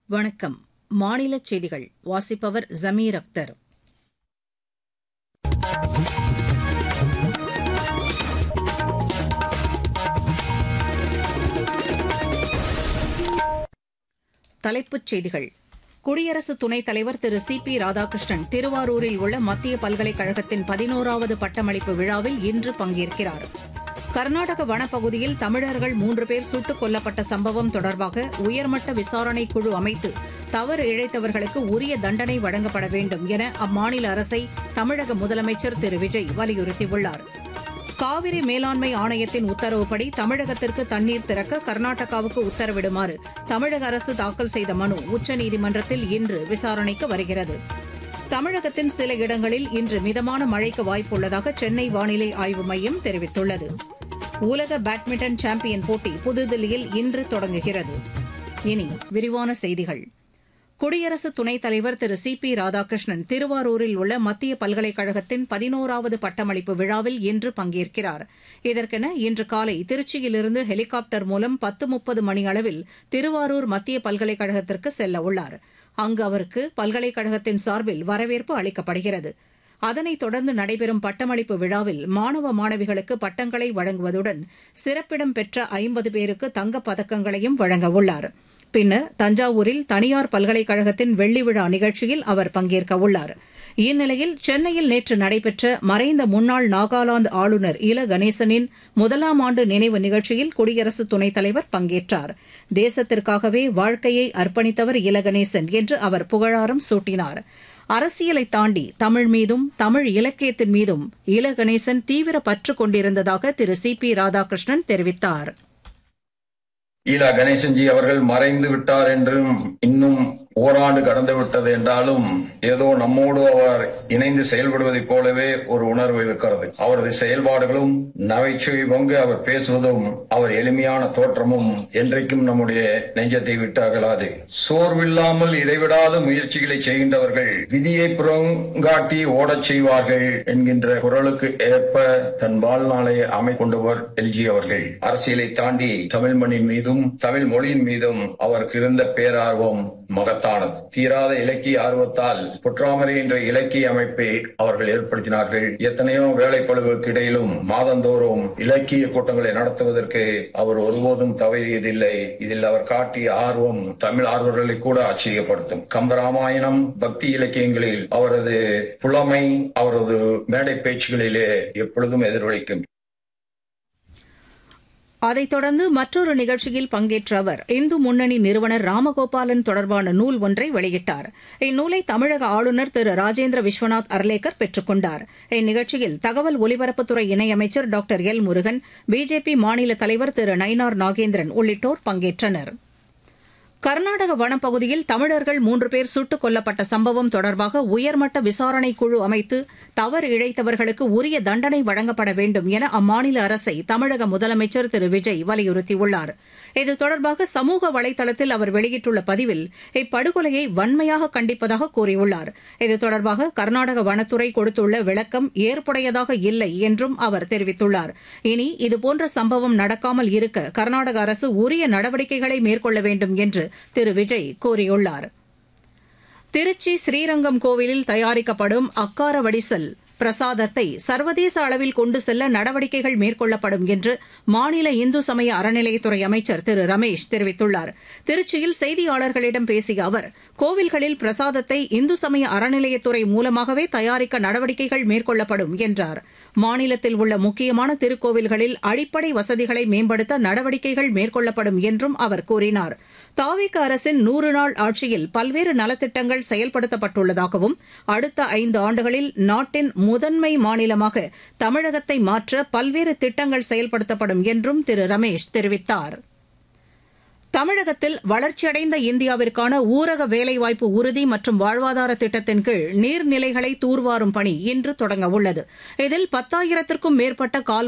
வணக்கம் மாநிலச் செய்திகள் வாசிப்பவர் ஜமீர் அக்தர் தலைப்புச் செய்திகள் குடியரசு துணைத் தலைவர் திரு சி பி ராதாகிருஷ்ணன் திருவாரூரில் உள்ள மத்திய பல்கலைக்கழகத்தின் பதினோராவது பட்டமளிப்பு விழாவில் இன்று பங்கேற்கிறார் கர்நாடக வனப்பகுதியில் தமிழர்கள் மூன்று பேர் சுட்டுக் கொல்லப்பட்ட சம்பவம் தொடர்பாக உயர்மட்ட விசாரணைக் குழு அமைத்து தவறு இழைத்தவர்களுக்கு உரிய தண்டனை வழங்கப்பட வேண்டும் என அம்மாநில அரசை தமிழக முதலமைச்சர் திரு விஜய் வலியுறுத்தியுள்ளார் காவிரி மேலாண்மை ஆணையத்தின் உத்தரவுப்படி தமிழகத்திற்கு தண்ணீர் திறக்க கர்நாடகாவுக்கு உத்தரவிடுமாறு தமிழக அரசு தாக்கல் செய்த மனு உச்சநீதிமன்றத்தில் இன்று விசாரணைக்கு வருகிறது தமிழகத்தின் சில இடங்களில் இன்று மிதமான மழைக்கு வாய்ப்புள்ளதாக சென்னை வானிலை ஆய்வு மையம் தெரிவித்துள்ளது உலக பேட்மிண்டன் சாம்பியன் போட்டி புதுதில்லியில் இன்று தொடங்குகிறது இனி விரிவான செய்திகள் குடியரசு துணைத் தலைவர் திரு சி பி ராதாகிருஷ்ணன் திருவாரூரில் உள்ள மத்திய பல்கலைக்கழகத்தின் பதினோராவது பட்டமளிப்பு விழாவில் இன்று பங்கேற்கிறார் இதற்கென இன்று காலை திருச்சியிலிருந்து ஹெலிகாப்டர் மூலம் பத்து முப்பது மணியளவில் திருவாரூர் மத்திய பல்கலைக்கழகத்திற்கு செல்ல உள்ளார் அங்கு அவருக்கு பல்கலைக்கழகத்தின் சார்பில் வரவேற்பு அளிக்கப்படுகிறது அதனைத் தொடர்ந்து நடைபெறும் பட்டமளிப்பு விழாவில் மாணவ மாணவிகளுக்கு பட்டங்களை வழங்குவதுடன் சிறப்பிடம் பெற்ற ஐம்பது பேருக்கு தங்கப் பதக்கங்களையும் வழங்கவுள்ளாா் பின்னர் தஞ்சாவூரில் தனியார் பல்கலைக்கழகத்தின் வெள்ளி விழா நிகழ்ச்சியில் அவர் பங்கேற்க உள்ளார் இந்நிலையில் சென்னையில் நேற்று நடைபெற்ற மறைந்த முன்னாள் நாகாலாந்து ஆளுநர் இல கணேசனின் முதலாம் ஆண்டு நினைவு நிகழ்ச்சியில் குடியரசு துணைத் தலைவர் பங்கேற்றார் தேசத்திற்காகவே வாழ்க்கையை அர்ப்பணித்தவர் இல கணேசன் என்று அவர் புகழாரம் சூட்டினார் அரசியலை தாண்டி தமிழ் மீதும் தமிழ் இலக்கியத்தின் மீதும் இல கணேசன் தீவிர பற்று கொண்டிருந்ததாக திரு சி பி ராதாகிருஷ்ணன் தெரிவித்தாா் ஈலா கணேசன்ஜி அவர்கள் மறைந்து விட்டார் என்றும் இன்னும் ஓராண்டு கடந்து விட்டது என்றாலும் ஏதோ நம்மோடு அவர் இணைந்து செயல்படுவதைப் போலவே ஒரு உணர்வு இருக்கிறது அவரது செயல்பாடுகளும் நகைச்சுவை பங்கு அவர் பேசுவதும் அவர் எளிமையான தோற்றமும் என்றைக்கும் நம்முடைய நெஞ்சத்தை விட்டு அகலாது சோர்வில்லாமல் இடைவிடாத முயற்சிகளை செய்கின்றவர்கள் விதியை புறங்காட்டி ஓடச் செய்வார்கள் என்கின்ற குரலுக்கு ஏற்ப தன் வாழ்நாளை அமைக்கொண்டவர் எல்ஜி அவர்கள் அரசியலை தாண்டி தமிழ் மண்ணின் மீதும் தமிழ் மொழியின் மீதும் அவருக்கு இருந்த பேரார்வம் மகத்தானது தீராத இலக்கிய ஆர்வத்தால் புற்றாமரை என்ற இலக்கிய அமைப்பை அவர்கள் ஏற்படுத்தினார்கள் எத்தனையோ வேலைப்பழுவுக்கு இடையிலும் மாதந்தோறும் இலக்கிய கூட்டங்களை நடத்துவதற்கு அவர் ஒருபோதும் தவறியதில்லை இதில் அவர் காட்டிய ஆர்வம் தமிழ் ஆர்வலர்களை கூட ஆச்சரியப்படுத்தும் கம்பராமாயணம் பக்தி இலக்கியங்களில் அவரது புலமை அவரது மேடை பேச்சுகளிலே எப்பொழுதும் எதிரொலிக்கும் அதைத் தொடர்ந்து மற்றொரு நிகழ்ச்சியில் பங்கேற்ற அவர் இந்து முன்னணி நிறுவனர் ராமகோபாலன் தொடர்பான நூல் ஒன்றை வெளியிட்டார் இந்நூலை தமிழக ஆளுநர் திரு ராஜேந்திர விஸ்வநாத் அர்லேக்கர் பெற்றுக் கொண்டார் இந்நிகழ்ச்சியில் தகவல் ஒலிபரப்புத்துறை இணையமைச்சர் டாக்டர் எல் முருகன் பிஜேபி மாநில தலைவர் திரு நயினார் நாகேந்திரன் உள்ளிட்டோர் பங்கேற்றனர் கர்நாடக வனப்பகுதியில் தமிழர்கள் மூன்று பேர் சுட்டுக் கொல்லப்பட்ட சம்பவம் தொடர்பாக உயர்மட்ட விசாரணை குழு அமைத்து தவறு இழைத்தவர்களுக்கு உரிய தண்டனை வழங்கப்பட வேண்டும் என அம்மாநில அரசை தமிழக முதலமைச்சர் திரு விஜய் வலியுறுத்தியுள்ளார் இது தொடர்பாக சமூக வலைதளத்தில் அவர் வெளியிட்டுள்ள பதிவில் இப்படுகொலையை வன்மையாக கண்டிப்பதாக கூறியுள்ளார் இது தொடர்பாக கர்நாடக வனத்துறை கொடுத்துள்ள விளக்கம் ஏற்புடையதாக இல்லை என்றும் அவர் தெரிவித்துள்ளார் இனி இதுபோன்ற சம்பவம் நடக்காமல் இருக்க கர்நாடக அரசு உரிய நடவடிக்கைகளை மேற்கொள்ள வேண்டும் என்று திரு விஜய் கூறியுள்ளார் திருச்சி ஸ்ரீரங்கம் கோவிலில் தயாரிக்கப்படும் அக்கார வடிசல் பிரசாதத்தை சர்வதேச அளவில் கொண்டு செல்ல நடவடிக்கைகள் மேற்கொள்ளப்படும் என்று மாநில இந்து சமய அறநிலையத்துறை அமைச்சர் திரு ரமேஷ் தெரிவித்துள்ளார் திருச்சியில் செய்தியாளர்களிடம் பேசிய அவர் கோவில்களில் பிரசாதத்தை இந்து சமய அறநிலையத்துறை மூலமாகவே தயாரிக்க நடவடிக்கைகள் மேற்கொள்ளப்படும் என்றார் மாநிலத்தில் உள்ள முக்கியமான திருக்கோவில்களில் அடிப்படை வசதிகளை மேம்படுத்த நடவடிக்கைகள் மேற்கொள்ளப்படும் என்றும் அவர் கூறினார் தாவிக அரசின் நூறு நாள் ஆட்சியில் பல்வேறு நலத்திட்டங்கள் செயல்படுத்தப்பட்டுள்ளதாகவும் அடுத்த ஐந்து ஆண்டுகளில் நாட்டின் முதன்மை மாநிலமாக தமிழகத்தை மாற்ற பல்வேறு திட்டங்கள் செயல்படுத்தப்படும் என்றும் திரு ரமேஷ் தெரிவித்தார் தமிழகத்தில் வளர்ச்சியடைந்த இந்தியாவிற்கான ஊரக வேலைவாய்ப்பு உறுதி மற்றும் வாழ்வாதார திட்டத்தின் கீழ் நீர்நிலைகளை தூர்வாரும் பணி இன்று தொடங்க உள்ளது இதில் பத்தாயிரத்திற்கும் மேற்பட்ட கால்